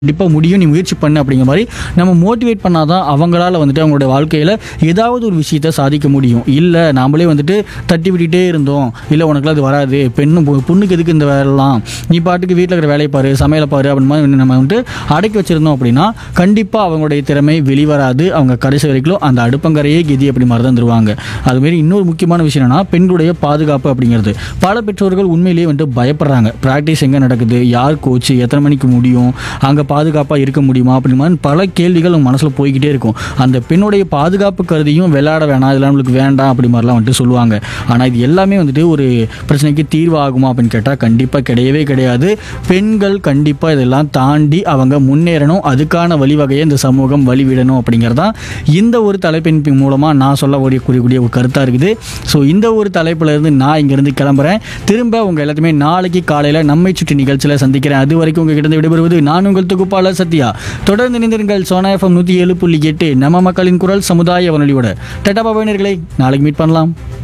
கண்டிப்பாக முடியும் நீ முயற்சி பண்ணு அப்படிங்கிற மாதிரி நம்ம மோட்டிவேட் பண்ணாதான் அவங்களால வந்துட்டு அவங்களோட வாழ்க்கையில் ஏதாவது ஒரு விஷயத்த சாதிக்க முடியும் இல்லை நாமளே வந்துட்டு தட்டி விட்டுட்டே இருந்தோம் இல்லை உனக்குலாம் அது வராது பெண்ணு பொ- பொண்ணுக்கு எதுக்கு இந்த வேலைலாம் நீ பாட்டுக்கு வீட்டில் இருக்கிற வேலையை பாரு சமையலை பாரு அப்படின்னு மாதிரி நம்ம வந்துட்டு அடக்கி வச்சிருந்தோம் அப்படின்னா கண்டிப்பாக அவங்களுடைய திறமை வெளிவராது அவங்க கடைசி வரைக்கும் அந்த அடுப்பங்கரையே கெதி அப்படி மாதிரி தான் தருவாங்க அதுமாரி இன்னொரு முக்கியமான விஷயம் என்னன்னா பெண்களுடைய பாதுகாப்பு அப்படிங்கிறது பல பெற்றோர்கள் உண்மையிலேயே வந்துட்டு பயப்படுறாங்க ப்ராக்டிஸ் எங்கே நடக்குது யார் கோச்சு எத்தனை மணிக்கு முடியும் அங்கே பாதுகாப்பாக இருக்க முடியுமா அப்படி மாதிரி பல கேள்விகள் அவங்க மனசில் போய்கிட்டே இருக்கும் அந்த பெண்ணுடைய பாதுகாப்பு கருதியும் விளையாட வேணாம் இதெல்லாம் நம்மளுக்கு வேண்டாம் அப்படி மாதிரிலாம் வந்துட்டு சொல்லுவாங்க ஆனால் இது எல்லாமே வந்துட்டு ஒரு பிரச்சனைக்கு தீர்வு ஆகுமா அப்படின்னு கேட்டால் கண்டிப்பாக கிடையவே கிடையாது பெண்கள் கண்டிப்பாக இதெல்லாம் தாண்டி அவங்க முன்னேறணும் அதுக்கான வழிவகையை இந்த சமூகம் வழிவிடணும் அப்படிங்கிறதான் இந்த ஒரு தலைப்பின் மூலமாக நான் சொல்ல கூடிய கூடிய ஒரு கருத்தாக இருக்குது ஸோ இந்த ஒரு தலைப்புல இருந்து நான் இங்கேருந்து கிளம்புறேன் திரும்ப உங்கள் எல்லாத்தையுமே நாளைக்கு காலையில் நம்மை சுற்றி நிகழ்ச்சியில் சந்திக்கிறேன் அது வரைக்கும் உங்ககிட்ட இருந்து விடைபெறுவது நான் உங்கள் தொகுப்பாளர் சத்யா தொடர்ந்து இணைந்திருங்கள் சோனா எஃப்எம் நூற்றி ஏழு புள்ளி எட்டு நம்ம மக்களின் குரல் சமுதாய வானொலியோட டட்டா பாபா நேயர்களே நாளைக்கு மீட் பண்ணலாம்